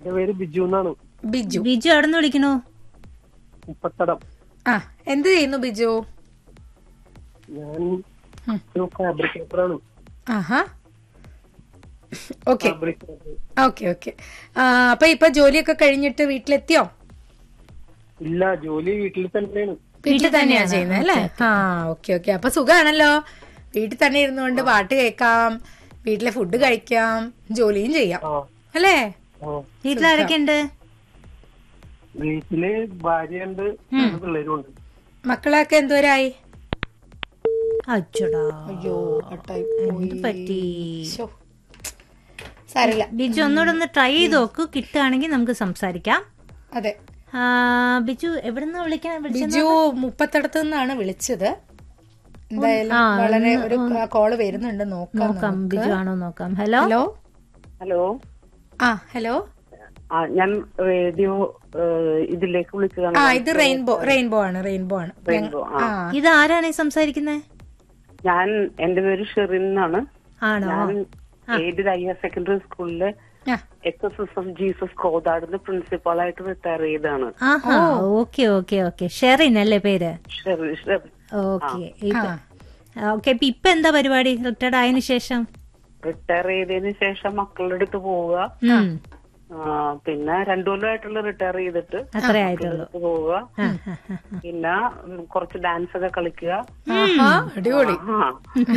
എന്റെ പേര് ബിജു എന്നാണ് ബിജു ബിജു എവിടെ നിന്ന് വിളിക്കണു മുപ്പത്തടം ആ എന്ത് ചെയ്യുന്നു ബിജു ഞാൻ ഒരു ഫാബ്രിക്കേറ്ററാണ് ആഹാ ഓക്കെ ഫാബ്രിക്കേറ്റർ ഓക്കെ ഓക്കെ അപ്പൊ ഇപ്പൊ ജോലിയൊക്കെ കഴിഞ്ഞിട്ട് വീട്ടിലെത്തിയോ ഇല്ല ജോലി വീട്ടിൽ തന്നെയാണ് വീട്ടിൽ തന്നെയാ ചെയ്യുന്നത് അല്ലേ ആ ഓക്കെ ഓക്കെ അപ്പൊ സുഖാണല്ലോ വീട്ടിൽ തന്നെ ഇരുന്നുകൊണ്ട് പാട്ട് കേൾക്കാം വീട്ടിലെ ഫുഡ് കഴിക്കാം ജോലിയും ചെയ്യാം ആ അല്ലേ ആ വീട്ടിലാരൊക്കെ ഉണ്ട് വീട്ടില് ഭാര്യയുണ്ട് രണ്ട് പിള്ളേരുണ്ട് മക്കളൊക്കെ എന്തോരായി അച്ചടാ അയ്യോ കട്ടായി എന്ത് പറ്റി ശോ. സാരില്ല ബിജു ഒന്നുകൂടെ ഒന്ന് ട്രൈ ചെയ്ത് നോക്കൂ കിട്ടുകയാണെങ്കിൽ നമുക്ക് സംസാരിക്കാം അതെ ആ, ബിജു എവിടുന്ന് വിളിക്കാൻ വിളിച്ചത് ബിജു മുപ്പത്തടത്ത് നിന്നാണ് വിളിച്ചത് എന്തായാലും ആ, വളരെ ഒരു കോള് വരുന്നുണ്ട് നോക്കാം നോക്കാം ബിജു ആണോ നോക്കാം ഹലോ ഹലോ ഹലോ ആ ഹലോ ആ ഞാൻ റേഡിയോ ഏഹ്, ഇതിലേക്ക് വിളിച്ചതാണ് ആ ഇത് റെയിൻബോ റെയിൻബോ ആണ് റെയിൻബോ ആണ് റെയിൻബോ, ആ. ആ ഇത് ആരാണ് ഈ സംസാരിക്കുന്നത് ഞാൻ എന്റെ പേര് ഷെറിൻ എന്നാണ് ആണോ ഞാൻ ഏത് ഹയർ സെക്കൻഡറി സ്കൂളിലെ ആ, H S S F Jesus കോതാടിന്റെ പ്രിൻസിപ്പാളായിട്ട് റിട്ടയർ ചെയ്താണ് ആഹാ ഓക്കെ ഓക്കെ ഓക്കെ ഷെറിൻ അല്ലേ പേര് ഷെറിൻ ഷെറിൻ ഓക്കെ ഓക്കെ ഇപ്പൊ ഇപ്പൊ എന്താ പരിപാടി റിട്ടയർഡ് ആയതിനു ശേഷം റിട്ടയർ ചെയ്തതിന് ശേഷം മക്കളുടെ അടുത്ത് പോവുക ഉം, ആ, പിന്നെ രണ്ടു കൊല്ലമായിട്ടുള്ള റിട്ടയർ ചെയ്തിട്ട് അത്രേ ആയിട്ടുള്ളൂ അടുത്ത് പോവുക ആ, ആ, ആ. പിന്നെ ഉം, കുറച്ച് ഡാൻസ് ഒക്കെ കളിക്കുക ആഹാ, അടിപൊളി ആ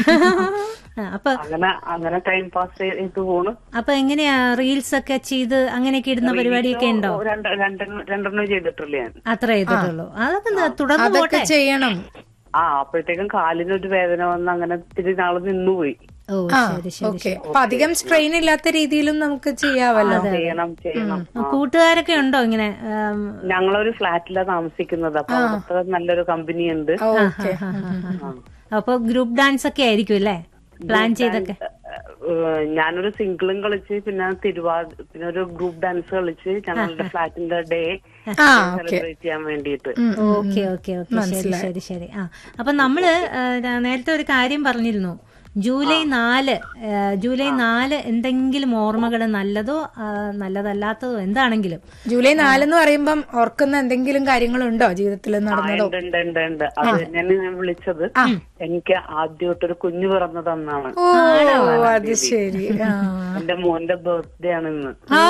ആ, അപ്പൊ അങ്ങനെ അങ്ങനെ ടൈം പാസ് ചെയ്ത് പോണ് അപ്പൊ എങ്ങനെയാ റീൽസ് ഒക്കെ ചെയ്ത് അങ്ങനെയൊക്കെ ഇടുന്ന പരിപാടിയൊക്കെ ഉണ്ടോ രണ്ട് രണ്ടെണ്ണം രണ്ടെണ്ണം ചെയ്തിട്ടില്ല ഞാൻ അത്ര ചെയ്തിട്ടുള്ളൂ അതൊക്കെ എന്താ, തുടർന്ന് അതൊക്കെ പോട്ടെ ചെയ്യണം ആ അപ്പോഴത്തേക്കും കാലിനൊരു വേദന വന്ന് അങ്ങനെ ഇത്തിരി നാള് നിന്നുപോയി ഓ ആ ശരി ശരി ഓക്കെ അപ്പൊ അധികം സ്ട്രെയിൻ ഇല്ലാത്ത രീതിയിലും നമുക്ക് ചെയ്യാവല്ലോ ചെയ്യണം ചെയ്യണം ആ, കൂട്ടുകാരൊക്കെ ഉണ്ടോ ഇങ്ങനെ ആം, ഞങ്ങളൊരു ഫ്ലാറ്റിലാണ് താമസിക്കുന്നത് അപ്പൊ അവിടുത്തെ നല്ലൊരു കമ്പനി ഉണ്ട് ഓക്കെ ആ, ആ, ആ. അപ്പൊ ഗ്രൂപ്പ് ഡാൻസ് ഒക്കെ ആയിരിക്കും അല്ലേ പ്ലാൻ ചെയ്തൊക്കെ ഏഹ് ഞാനൊരു സിംഗിളും കളിച്ച് പിന്നെ തിരുവാ പിന്നെ ഒരു ഗ്രൂപ്പ് ഡാൻസ് കളിച്ച് ഞങ്ങളുടെ ഫ്ലാറ്റിന്റെ ഡേ ആ ഓക്കെ സെലിബ്രേറ്റ് ചെയ്യാൻ വേണ്ടിയിട്ട് ഓക്കെ ഓക്കെ ഓക്കെ ശരി ശരി ശരി ആ അപ്പൊ നമ്മള് ആ, ന- നേരത്തെ ഒരു കാര്യം പറഞ്ഞിരുന്നു ജൂലൈ നാല് ആ, ജൂലൈ നാല് എന്തെങ്കിലും ഓർമ്മകൾ നല്ലതോ ആ, നല്ലതല്ലാത്തതോ എന്താണെങ്കിലും ജൂലൈ നാലെന്ന് പറയുമ്പം ഓർക്കുന്ന എന്തെങ്കിലും കാര്യങ്ങളുണ്ടോ ജീവിതത്തിൽ ആ, നടന്നതോ ഉണ്ട് ഉണ്ട് ഉണ്ട് ഉണ്ട് അത് തന്നെയാണ് ഞാൻ വിളിച്ചത് എനിക്ക് ആദ്യമായിട്ടൊരു കുഞ്ഞു പിറന്നു തന്നാണ് ഓ അത് ശരി ആ എന്റെ മോന്റെ ബർത്ത്ഡേ ആണ് ഇന്ന് ആ,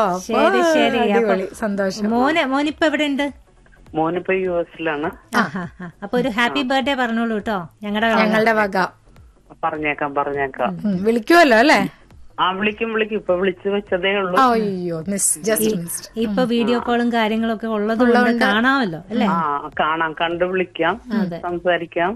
ശരി അപ്പൊ ശരി അപ്പൊ അടിപൊളി സന്തോഷം മോന് മോനിപ്പോ എവിടെ ഉണ്ട് മോനിപ്പോ യു എസിലാണ് അപ്പൊ ഒരു ഹാപ്പി ബർത്ത്ഡേ പറഞ്ഞോളൂ കേട്ടോ ഞങ്ങളുടെ ഞങ്ങളുടെ വക പറഞ്ഞേക്കാം പറഞ്ഞേക്കാം ഉം, വിളിക്കുമല്ലോ അല്ലേ ആ വിളിക്കും വിളിക്കും ഇപ്പൊ വിളിച്ചു വെച്ചതേ ഉള്ളൂ അയ്യോ മിസ് ജസ്റ്റ് മിസ് ഇപ്പൊ വീഡിയോ കോളും കാര്യങ്ങളൊക്കെ ഉള്ളതുകൊണ്ട് കാണാമല്ലോ അല്ലേ ആ കാണാം കണ്ടു വിളിക്കാം സംസാരിക്കാം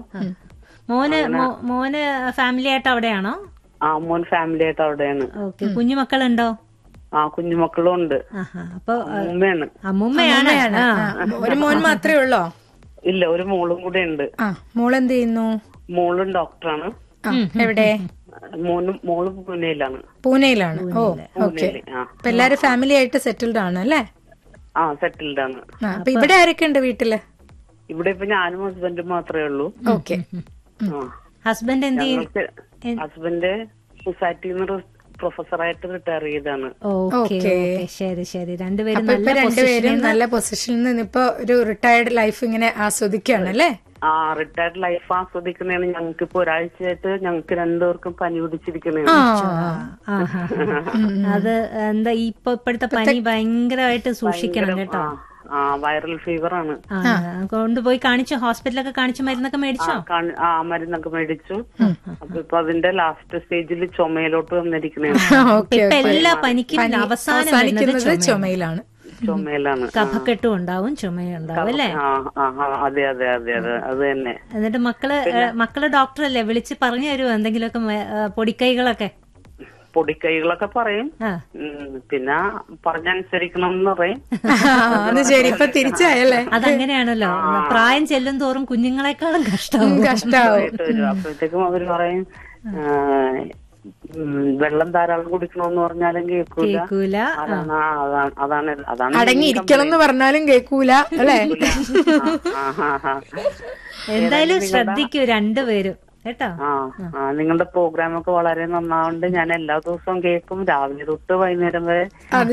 മോന് മോ- മോന് ഫാമിലി ആയിട്ട് അവിടെയാണോ ആ മോൻ ഫാമിലി ആയിട്ട് അവിടെയാണ് ഓക്കെ കുഞ്ഞുമക്കളുണ്ടോ ആ കുഞ്ഞുമക്കളും ഉണ്ട് ആഹാ അപ്പൊ ഉമ്മയാണ് അമ്മൂമ്മയാണ് ആ. ആ, ഒരു മോൻ മാത്രമേ ഉള്ളോ ഇല്ല ഒരു മോളും കൂടെ ഉണ്ട് ആ മോളെന്ത് ചെയ്യുന്നു മോളും ഡോക്ടറാണ് ആ എവിടെ മോനും മോള് പൂനെയിലാണ് പൂനെയിലാണ് ഓ ഓക്കെ പൂനെയില് ആ അപ്പൊ എല്ലാരും ഫാമിലി ആയിട്ട് സെറ്റിൽഡ് ആണ് അല്ലേ ആ സെറ്റിൽഡ് ആണ് ആ, അപ്പൊ ഇവിടെ ആരൊക്കെ ഉണ്ട് വീട്ടില് ഇവിടെ ഇപ്പൊ ഞാനും ഹസ്ബൻഡും മാത്രമേ ഉള്ളൂ ഓക്കെ ആ ഹസ്ബൻഡ് എന്ത് ചെയ്യും ഞങ്ങൾക്ക് ഹസ്ബൻഡ് സൊസൈറ്റിയിൽ നിന്ന് പ്രൊഫസറായിട്ട് റിട്ടയർ ചെയ്താണ് ഓക്കെ ഓക്കേ. ഓക്കെ ശരി ശരി രണ്ടുപേരും അപ്പൊ ഇപ്പൊ നല്ല രണ്ടുപേരും നല്ല പൊസിഷനിൽ നിന്ന് ഇപ്പൊ ഒരു റിട്ടയർഡ് ലൈഫ് ഇങ്ങനെ ആസ്വദിക്കുകയാണ് അല്ലേ ആ റിട്ടയർഡ് ലൈഫ് ആസ്വദിക്കുന്നതാണ് ഞങ്ങൾക്ക് ഇപ്പൊ ഒരാഴ്ചയായിട്ട് ഞങ്ങൾക്ക് രണ്ടുപേർക്കും പനി പിടിച്ചിരിക്കുന്നതാണ് ആ ആഹാ. അത് എന്താ ഇപ്പൊ ഇപ്പോഴത്തെ പനി ഭയങ്കരമായിട്ട് സൂക്ഷിക്കണം കേട്ടോ ആ, ആ വൈറൽ ഫീവർ ആണ് ആ കൊണ്ടുപോയി കാണിച്ചോ ഹോസ്പിറ്റലൊക്കെ കാണിച്ചു മരുന്നൊക്കെ മേടിച്ചോ കാണി- ആ മരുന്നൊക്കെ മേടിച്ചു അപ്പൊ ഇപ്പൊ അതിന്റെ ലാസ്റ്റ് സ്റ്റേജിൽ ചുമയിലോട്ട് വന്നിരിക്കണേ ഓക്കെ ഇപ്പൊ എല്ലാ പനിക്കും അവസാനം വരുന്നത് അവസാനിക്കുന്നത് ചുമയിലാണ് ചുമയിലാണ് കഫക്കെട്ടും ഉണ്ടാവും ചുമയുണ്ടാവും അല്ലേ ആ ആ ആ, അതെ അതെ അതെ അതെ അത് തന്നെ എന്നിട്ട് മക്കള് ഏ, മക്കള് ഡോക്ടറല്ലേ വിളിച്ച് പറഞ്ഞു തരുമോ എന്തെങ്കിലുമൊക്കെ മേ- ഏ, പൊടിക്കൈകളൊക്കെ പൊടിക്കൈകളൊക്കെ പറയും ആ ഉം, പിന്നെ പറഞ്ഞനുസരിക്കണം എന്ന് പറയും അത് ശരി ഇപ്പൊ തിരിച്ചായല്ലേ അതങ്ങനെയാണല്ലോ പ്രായം ചെല്ലും തോറും കുഞ്ഞുങ്ങളെക്കാളും കഷ്ടമാവും കഷ്ടാവും ആയിട്ട് വരും അപ്പോഴത്തേക്കും അവര് പറയും ആ, ഉം, വെള്ളം ധാരാളം കുടിക്കണമെന്ന് പറഞ്ഞാലും കേൾക്കൂല കേൾക്കൂല അതാണ് ആ, അതാണ് അതാണ് അതാണ് അടങ്ങിയിരിക്കണം എന്ന് പറഞ്ഞാലും കേൾക്കൂല അല്ലേ ആ, ആ, ആ. എന്തായാലും ശ്രദ്ധിക്കൂ രണ്ടുപേരും കേട്ടോ ആ ആ നിങ്ങളുടെ പ്രോഗ്രാം ഒക്കെ വളരെ നന്നാവുണ്ട് ഞാൻ എല്ലാ ദിവസവും കേൾക്കും രാവിലെ തൊട്ട് വൈകുന്നേരം വരെ അത്